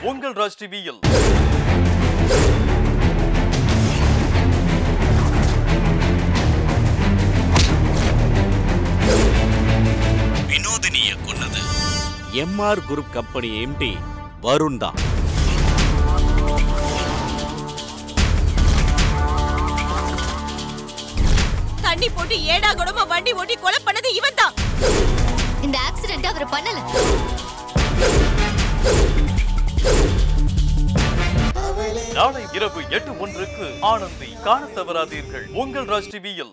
உங்கள் ராஜ் டிவியில் வினோதினிய கொன்னது MR group company MD Varun தான் தண்ணி போட்டு ஏடா குடமா வண்டி ஓட்டி கொலை பண்ணது இவன் தான் இந்த ஆக்சிடென்ட் அவர் பண்ணல நாளை இரவு எட்டு ஒன்றுக்கு ஆனந்தி காணத் தவறாதீர்கள் உங்கள் ராஜ் டிவியில்